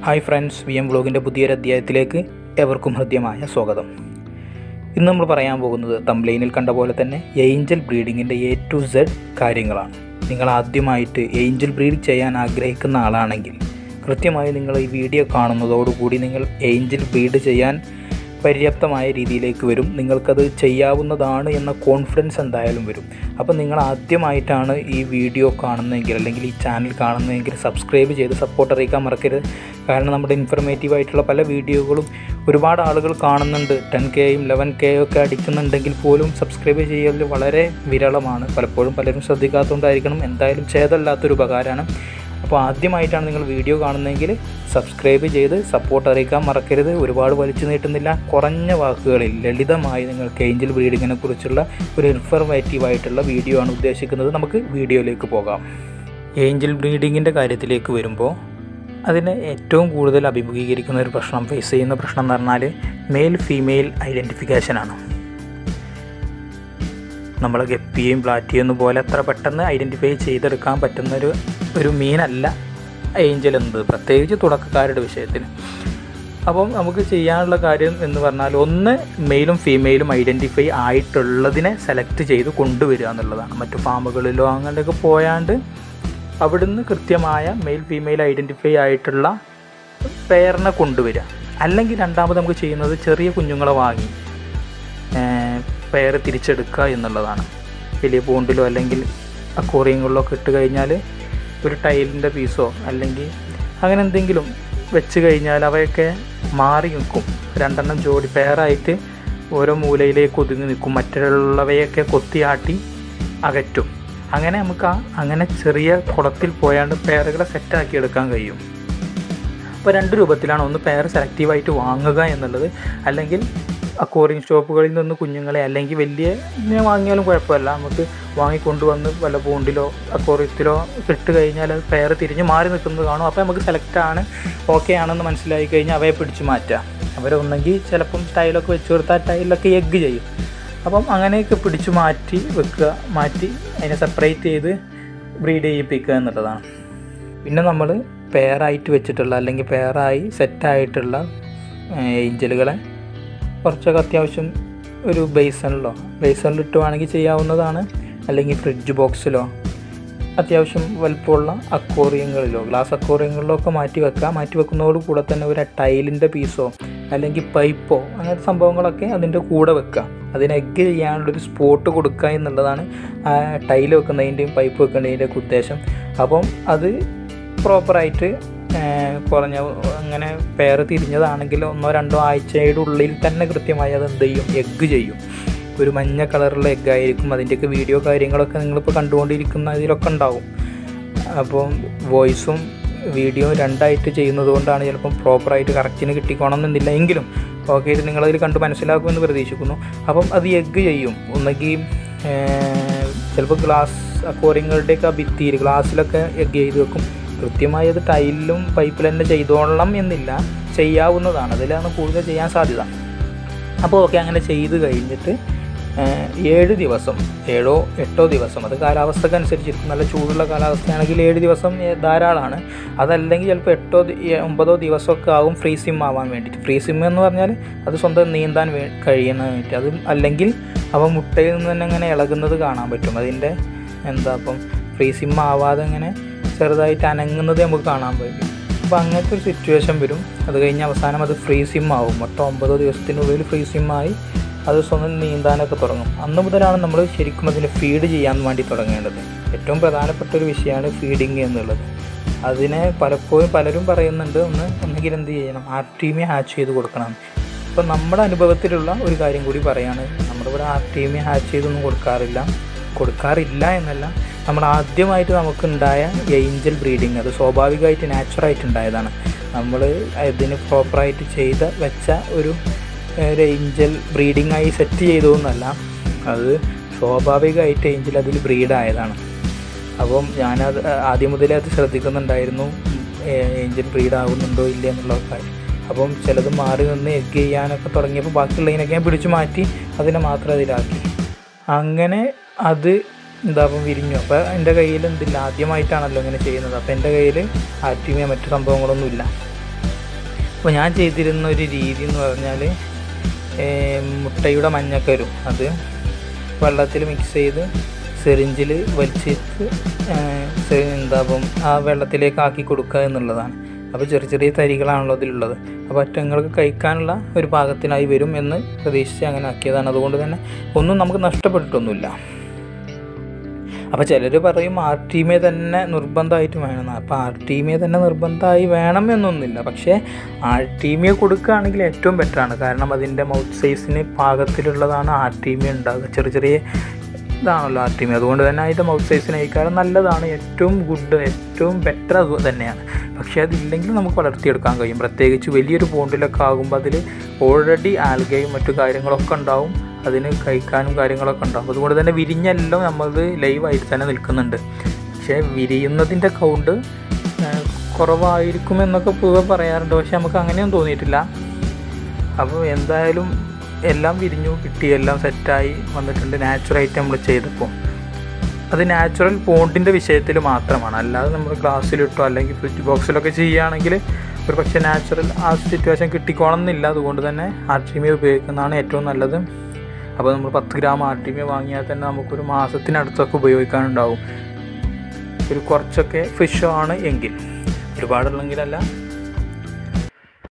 hi friends V M വ്ളോഗിൻ്റെ പുതിയൊരു അധ്യായത്തിലേക്ക് എവർക്കും ഹൃദ്യമായ സ്വാഗതം ഇന്ന് നമ്മൾ പറയാൻ പോകുന്നത് തംബ്ലൈനിൽ കണ്ട പോലെ തന്നെ ഏഞ്ചൽ ബ്രീഡിങ്ങിൻ്റെ എ ടു സെഡ് കാര്യങ്ങളാണ് നിങ്ങൾ ആദ്യമായിട്ട് ഏഞ്ചൽ ബ്രീഡ് ചെയ്യാൻ ആഗ്രഹിക്കുന്ന ആളാണെങ്കിൽ കൃത്യമായി നിങ്ങൾ ഈ വീഡിയോ കാണുന്നതോടുകൂടി നിങ്ങൾ ഏഞ്ചൽ ബ്രീഡ് ചെയ്യാൻ പര്യാപ്തമായ രീതിയിലേക്ക് വരും നിങ്ങൾക്കത് ചെയ്യാവുന്നതാണ് എന്ന കോൺഫിഡൻസ് എന്തായാലും വരും അപ്പോൾ നിങ്ങൾ ആദ്യമായിട്ടാണ് ഈ വീഡിയോ കാണുന്നതെങ്കിൽ അല്ലെങ്കിൽ ഈ ചാനൽ കാണുന്നതെങ്കിൽ സബ്സ്ക്രൈബ് ചെയ്ത് സപ്പോർട്ട് അറിയിക്കാൻ മറക്കരുത് കാരണം നമ്മുടെ ഇൻഫർമേറ്റീവ് ആയിട്ടുള്ള പല വീഡിയോകളും ഒരുപാട് ആളുകൾ കാണുന്നുണ്ട് ടെൻ കെയും ലെവൻ കെയും ഒക്കെ അടിക്കുന്നുണ്ടെങ്കിൽ പോലും സബ്സ്ക്രൈബ് ചെയ്യൽ വളരെ വിരളമാണ് പലപ്പോഴും പലരും ശ്രദ്ധിക്കാത്തതുകൊണ്ടായിരിക്കണം എന്തായാലും ഛേദമല്ലാത്തൊരു ഉപകാരമാണ് അപ്പോൾ ആദ്യമായിട്ടാണ് നിങ്ങൾ വീഡിയോ കാണുന്നതെങ്കിൽ സബ്സ്ക്രൈബ് ചെയ്ത് സപ്പോർട്ട് അറിയിക്കാൻ മറക്കരുത് ഒരുപാട് വലിച്ചു നീട്ടുന്നില്ല കുറഞ്ഞ വാക്കുകളിൽ ലളിതമായി നിങ്ങൾക്ക് ഏഞ്ചൽ ബ്രീഡിങ്ങിനെ കുറിച്ചുള്ള ഒരു ഇൻഫർമേറ്റീവ് ആയിട്ടുള്ള വീഡിയോ ആണ് ഉദ്ദേശിക്കുന്നത് നമുക്ക് വീഡിയോയിലേക്ക് പോകാം ഏഞ്ചൽ ബ്രീഡിങ്ങിൻ്റെ കാര്യത്തിലേക്ക് വരുമ്പോൾ അതിന് ഏറ്റവും കൂടുതൽ അഭിമുഖീകരിക്കുന്ന ഒരു പ്രശ്നം ഫേസ് ചെയ്യുന്ന പ്രശ്നം എന്ന് പറഞ്ഞാൽ മെയിൽ ഫീമെയിൽ ഐഡൻറ്റിഫിക്കേഷനാണ് നമ്മൾ ഗപ്പിയും പ്ലാറ്റിയും ഒന്നും പോലെ അത്ര പെട്ടെന്ന് ഐഡൻറ്റിഫൈ ചെയ്തെടുക്കാൻ പറ്റുന്നൊരു ഒരു മീനല്ല ഏഞ്ചൽ എന്നത് പ്രത്യേകിച്ച് തുടക്കക്കാരുടെ വിഷയത്തിൽ അപ്പം നമുക്ക് ചെയ്യാനുള്ള കാര്യം എന്ന് പറഞ്ഞാൽ ഒന്ന് മെയിലും ഫീമെയിലും ഐഡൻറ്റിഫൈ ആയിട്ടുള്ളതിനെ സെലക്ട് ചെയ്ത് കൊണ്ടുവരിക എന്നുള്ളതാണ് മറ്റു ഫാമുകളിലോ അങ്ങനെയൊക്കെ പോയാണ്ട് അവിടുന്ന് കൃത്യമായ മെയിൽ ഫീമെയിൽ ഐഡൻറ്റിഫൈ ആയിട്ടുള്ള പെയറിനെ കൊണ്ടുവരിക അല്ലെങ്കിൽ രണ്ടാമത് നമുക്ക് ചെയ്യുന്നത് ചെറിയ കുഞ്ഞുങ്ങളെ വാങ്ങി പെയർ തിരിച്ചെടുക്കുക എന്നുള്ളതാണ് വലിയ പോണ്ടിലോ അല്ലെങ്കിൽ അക്വറിയങ്ങളിലോ ഒക്കെ ഇട്ട് കഴിഞ്ഞാൽ ഒരു ടൈലിൻ്റെ പീസോ അല്ലെങ്കിൽ അങ്ങനെ എന്തെങ്കിലും വെച്ച് കഴിഞ്ഞാൽ അവയൊക്കെ മാറി നിൽക്കും രണ്ടെണ്ണം ജോഡി പെയറായിട്ട് ഓരോ മൂലയിലേക്ക് ഒതുങ്ങി നിൽക്കും മറ്റുള്ളവയൊക്കെ കൊത്തിയാട്ടി അകറ്റും അങ്ങനെ നമുക്ക് ആ അങ്ങനെ ചെറിയ കുളത്തിൽ പോയാണ്ട് പെയറുകളെ സെറ്റാക്കി എടുക്കാൻ കഴിയും അപ്പോൾ രണ്ട് രൂപത്തിലാണ് ഒന്ന് പെയർ സെലക്റ്റീവായിട്ട് വാങ്ങുക എന്നുള്ളത് അല്ലെങ്കിൽ അക്വറിയം ഷോപ്പുകളിൽ നിന്ന് കുഞ്ഞുങ്ങളെ അല്ലെങ്കിൽ വലിയ ഇതിനെ വാങ്ങിയാലും കുഴപ്പമില്ല നമുക്ക് വാങ്ങിക്കൊണ്ടുവന്ന് വല്ല ബോണ്ടിലോ അക്വറിയത്തിലോ ഇട്ട് കഴിഞ്ഞാൽ അത് പെയർ തിരിഞ്ഞ് മാറി നിൽക്കുന്നത് കാണും അപ്പോൾ നമുക്ക് സെലക്ട് ആണ് ഓക്കെ ആണെന്ന് മനസ്സിലായി കഴിഞ്ഞാൽ അവയെ പിടിച്ച് മാറ്റാം അവരൊന്നെങ്കിൽ ചിലപ്പം ടൈലൊക്കെ വെച്ച് കൊടുത്താൽ ടൈലൊക്കെ എഗ്ഗ് ചെയ്യും അപ്പം അങ്ങനെയൊക്കെ പിടിച്ച് മാറ്റി വെക്കുക മാറ്റി അതിനെ സെപ്പറേറ്റ് ചെയ്ത് ബ്രീഡ് ചെയ്യിപ്പിക്കുക എന്നുള്ളതാണ് പിന്നെ നമ്മൾ പെയറായിട്ട് വെച്ചിട്ടുള്ള അല്ലെങ്കിൽ പെയറായി സെറ്റായിട്ടുള്ള ഏഞ്ചലുകളെ കുറച്ചൊക്കെ അത്യാവശ്യം ഒരു ബേസണിലോ ബേസണിൽ ഇട്ടുവാണെങ്കിൽ ചെയ്യാവുന്നതാണ് അല്ലെങ്കിൽ ഫ്രിഡ്ജ് ബോക്സിലോ അത്യാവശ്യം വലുപ്പമുള്ള അക്വോറിയങ്ങളിലോ ഗ്ലാസ് അക്വോറിയങ്ങളിലോ ഒക്കെ മാറ്റി വെക്കുക മാറ്റി വെക്കുന്നതോട് കൂടെ തന്നെ ഒരു ടൈലിൻ്റെ പീസോ അല്ലെങ്കിൽ പൈപ്പോ അങ്ങനത്തെ സംഭവങ്ങളൊക്കെ അതിൻ്റെ കൂടെ വെക്കുക അതിന് എഗ്ഗ് ചെയ്യാനുള്ളൊരു സ്പോട്ട് കൊടുക്കുക എന്നുള്ളതാണ് ആ ടൈൽ വെക്കുന്നതിൻ്റെയും പൈപ്പ് വെക്കുന്നതിൻ്റെയൊക്കെ ഉദ്ദേശം അപ്പം അത് പ്രോപ്പറായിട്ട് കുറഞ്ഞ അങ്ങനെ പെയർ തിരിഞ്ഞതാണെങ്കിൽ ഒന്നോ രണ്ടോ ആഴ്ചയുടെ ഉള്ളിൽ തന്നെ കൃത്യമായി അത് എന്ത് ചെയ്യും എഗ്ഗ് ചെയ്യും ഒരു മഞ്ഞ കളറുള്ള എഗ്ഗ് ആയിരിക്കും അതിൻ്റെയൊക്കെ വീഡിയോ കാര്യങ്ങളൊക്കെ നിങ്ങളിപ്പോൾ കണ്ടുകൊണ്ടിരിക്കുന്ന ഇതിലൊക്കെ ഉണ്ടാവും അപ്പം വോയിസും വീഡിയോയും രണ്ടായിട്ട് ചെയ്യുന്നത് കൊണ്ടാണ് ചിലപ്പം പ്രോപ്പറായിട്ട് കറക്റ്റിന് കിട്ടിക്കോണമെന്നില്ല എങ്കിലും ഓക്കെ ഇത് നിങ്ങളതിൽ കണ്ട് മനസ്സിലാക്കുമെന്ന് പ്രതീക്ഷിക്കുന്നു അപ്പം അത് എഗ്ഗ് ചെയ്യും ഒന്നെങ്കിൽ ചിലപ്പോൾ ഗ്ലാസ് അക്വറിയങ്ങളുടെയൊക്കെ ആ ഭിത്തിയിൽ ഗ്ലാസ്സിലൊക്കെ എഗ്ഗ് ചെയ്ത് വെക്കും കൃത്യമായി അത് ടൈലിലും പൈപ്പിൽ തന്നെ ചെയ്തോളണം എന്നില്ല ചെയ്യാവുന്നതാണ് അതിലാണ് കൂടുതൽ ചെയ്യാൻ സാധ്യത അപ്പോൾ ഓക്കെ അങ്ങനെ ചെയ്ത് കഴിഞ്ഞിട്ട് ഏഴ് ദിവസം ഏഴോ എട്ടോ ദിവസം അത് കാലാവസ്ഥക്ക് അനുസരിച്ചിരിക്കും നല്ല ചൂടുള്ള കാലാവസ്ഥയാണെങ്കിൽ ഏഴ് ദിവസം ധാരാളമാണ് അതല്ലെങ്കിൽ ചിലപ്പോൾ എട്ടോ ഒമ്പതോ ദിവസമൊക്കെ ആവും ഫ്രീ സിം ആവാൻ വേണ്ടിയിട്ട് ഫ്രീ സിം എന്ന് പറഞ്ഞാൽ അത് സ്വന്തം നീന്താൻ വേ കഴിയുന്ന വേണ്ടി അത് അല്ലെങ്കിൽ അവ മുട്ടയിൽ നിന്ന് തന്നെ അങ്ങനെ ഇളകുന്നത് കാണാൻ പറ്റും അതിൻ്റെ എന്താ അപ്പം ഫ്രീ സിം ആവാതെ അങ്ങനെ ചെറുതായിട്ട് അനങ്ങുന്നത് നമുക്ക് കാണാൻ പറ്റും അപ്പോൾ അങ്ങനത്തെ ഒരു സിറ്റുവേഷൻ വരും അത് കഴിഞ്ഞ് അവസാനം അത് ഫ്രീ സിം ആവും മൊത്തം ഒമ്പതോ ദിവസത്തിനുള്ളിൽ ഫ്രീ സിമ്മായി അത് സ്വന്തം നീന്താനൊക്കെ തുടങ്ങും അന്ന് മുതലാണ് നമ്മൾ ശരിക്കും അതിന് ഫീഡ് ചെയ്യാൻ വേണ്ടി തുടങ്ങേണ്ടത് ഏറ്റവും പ്രധാനപ്പെട്ട ഒരു വിഷയമാണ് ഫീഡിങ് എന്നുള്ളത് അതിനെ പലപ്പോഴും പലരും പറയുന്നുണ്ട് ഒന്ന് ഒന്നുകിൽ എന്ത് ചെയ്യണം ആർട്ടീമിയ ഹാച്ച് ചെയ്ത് കൊടുക്കണം അപ്പോൾ നമ്മുടെ അനുഭവത്തിലുള്ള ഒരു കാര്യം കൂടി പറയാണ് നമ്മളിവിടെ ആർട്ടീമിയ ഹാച്ച് ചെയ്തൊന്നും കൊടുക്കാറില്ല കൊടുക്കാറില്ല എന്നല്ല നമ്മൾ ആദ്യമായിട്ട് നമുക്കുണ്ടായ ഏഞ്ചൽ ബ്രീഡിങ് അത് സ്വാഭാവികമായിട്ട് നാച്ചുറായിട്ട് ഉണ്ടായതാണ് നമ്മൾ ഇതിന് പ്രോപ്പറായിട്ട് ചെയ്ത വെച്ച ഒരു ഒരു ഏഞ്ചൽ ബ്രീഡിങ്ങായി സെറ്റ് ചെയ്തതൊന്നുമല്ല അത് സ്വാഭാവികമായിട്ട് ഏഞ്ചൽ അതിൽ ബ്രീഡായതാണ് അപ്പം ഞാനത് ആദ്യം മുതലേ അത് ശ്രദ്ധിക്കുന്നുണ്ടായിരുന്നു ഏഞ്ചൽ ബ്രീഡ് ആകുന്നുണ്ടോ ഇല്ല എന്നുള്ള കാര്യം അപ്പം ചിലത് മാറി നിന്ന് എഗ് ചെയ്യാനൊക്കെ തുടങ്ങിയപ്പോൾ ബാക്കിയുള്ളതിനൊക്കെ ഞാൻ പിടിച്ചു മാറ്റി അതിനെ മാത്രം അതിലാക്കി അങ്ങനെ അത് എന്താ അപ്പം വിരിഞ്ഞു അപ്പോൾ എൻ്റെ കയ്യിൽ എന്തില്ല ആദ്യമായിട്ടാണല്ലോ ഇങ്ങനെ ചെയ്യുന്നത് അപ്പോൾ എൻ്റെ കയ്യിൽ ആക്റ്റീവിയ മറ്റു സംഭവങ്ങളൊന്നുമില്ല അപ്പോൾ ഞാൻ ചെയ്തിരുന്ന ഒരു രീതി എന്ന് പറഞ്ഞാൽ മുട്ടയുടെ മഞ്ഞക്കരു അത് വെള്ളത്തിൽ മിക്സ് ചെയ്ത് സെറിഞ്ചിൽ വലിച്ചിട്ട് എന്താ അപ്പം ആ വെള്ളത്തിലേക്ക് ആക്കി കൊടുക്കുക എന്നുള്ളതാണ് അപ്പോൾ ചെറിയ ചെറിയ തരികളാണല്ലോ അതിലുള്ളത് അപ്പോൾ അറ്റങ്ങൾക്ക് കഴിക്കാനുള്ള ഒരു പാകത്തിനായി വരും എന്ന് പ്രതീക്ഷിച്ച് അങ്ങനെ ആക്കിയതാണ് അതുകൊണ്ട് തന്നെ ഒന്നും നമുക്ക് നഷ്ടപ്പെട്ടിട്ടൊന്നുമില്ല അപ്പോൾ ചിലർ പറയും ആർ ടീമേ തന്നെ നിർബന്ധമായിട്ട് വേണം അപ്പോൾ ആർ ടീമേ തന്നെ നിർബന്ധമായി വേണം എന്നൊന്നുമില്ല പക്ഷേ ആർ ടീമിയെ കൊടുക്കുകയാണെങ്കിൽ ഏറ്റവും ബെറ്ററാണ് കാരണം അതിൻ്റെ മൗത്ത് സൈസിന് പാകത്തിലുള്ളതാണ് ആർ ടീമിയ ഉണ്ടാകുക ചെറിയ ചെറിയ ഇതാണല്ലോ ആർ ടീമി അതുകൊണ്ട് തന്നെ അതിൻ്റെ മൗത്ത് സൈസിന് കഴിക്കാറ് നല്ലതാണ് ഏറ്റവും ഗുഡ് ഏറ്റവും ബെറ്റർ അത് തന്നെയാണ് പക്ഷേ അതില്ലെങ്കിൽ നമുക്ക് വളർത്തിയെടുക്കാൻ കഴിയും പ്രത്യേകിച്ച് വലിയൊരു പോണ്ടിലൊക്കെ ആകുമ്പോൾ അതിൽ ഓൾറെഡി ആൽഗയും മറ്റു കാര്യങ്ങളൊക്കെ ഉണ്ടാവും അതിന് കഴിക്കാനും കാര്യങ്ങളൊക്കെ ഉണ്ടാവും അതുകൊണ്ട് തന്നെ വിരിഞ്ഞെല്ലാം നമ്മളത് ലൈവായിട്ട് തന്നെ നിൽക്കുന്നുണ്ട് പക്ഷേ വിരിയുന്നതിൻ്റെ കൗണ്ട് കുറവായിരിക്കുമെന്നൊക്കെ പൊതുവെ പറയാറുണ്ട് പക്ഷേ നമുക്ക് അങ്ങനെയൊന്നും തോന്നിയിട്ടില്ല അപ്പോൾ എന്തായാലും എല്ലാം വിരിഞ്ഞു കിട്ടി എല്ലാം സെറ്റായി വന്നിട്ടുണ്ട് നാച്ചുറലായിട്ട് നമ്മൾ ചെയ്തപ്പോൾ അത് നാച്ചുറൽ പോണ്ടിൻ്റെ വിഷയത്തിൽ മാത്രമാണ് അല്ലാതെ നമ്മൾ ഗ്ലാസ്സിലിട്ടോ അല്ലെങ്കിൽ ഫ്രിഡ്ജ് ബോക്സിലൊക്കെ ചെയ്യുകയാണെങ്കിൽ ഒരു പക്ഷേ നാച്ചുറൽ ആ സിറ്റുവേഷൻ കിട്ടിക്കോണമെന്നില്ല അതുകൊണ്ട് തന്നെ ആർട്ടിമിയ ഉപയോഗിക്കുന്നതാണ് ഏറ്റവും നല്ലത് അപ്പോൾ നമ്മൾ പത്ത് ഗ്രാം ആർട്ടിമിയ വാങ്ങിയാൽ തന്നെ നമുക്കൊരു മാസത്തിനടുത്തൊക്കെ ഉപയോഗിക്കാനുണ്ടാവും ഒരു കുറച്ചൊക്കെ ഫിഷ് ആണ് എങ്കിൽ ഒരുപാടുള്ളെങ്കിലല്ല